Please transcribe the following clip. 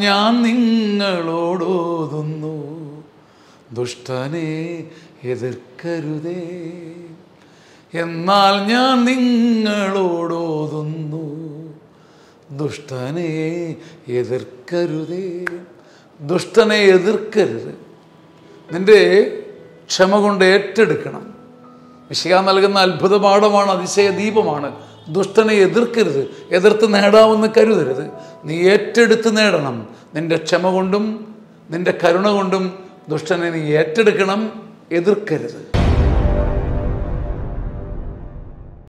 ഞാൻ നിങ്ങളോടോതുന്നു ദുഷ്ടനെ എതിർക്കരുതേ എന്നാൽ ഞാൻ നിങ്ങളോടോതുന്നു ദുഷ്ടനെ എതിർക്കരുതേ ദുഷ്ടനെ എതിർക്കരുത് നിന്റെ ക്ഷമ കൊണ്ട് ഏറ്റെടുക്കണം വിശിക നൽകുന്ന അത്ഭുത പാഠമാണ് അതിശയ ദീപമാണ് ദുഷ്ടനെ എതിർക്കരുത് എതിർത്ത് നേടാമെന്ന് കരുതരുത് നീ ഏറ്റെടുത്ത് നേടണം നിന്റെ ക്ഷമ കൊണ്ടും നിന്റെ കരുണ കൊണ്ടും ദുഷ്ടനെ നീ ഏറ്റെടുക്കണം എതിർക്കരുത്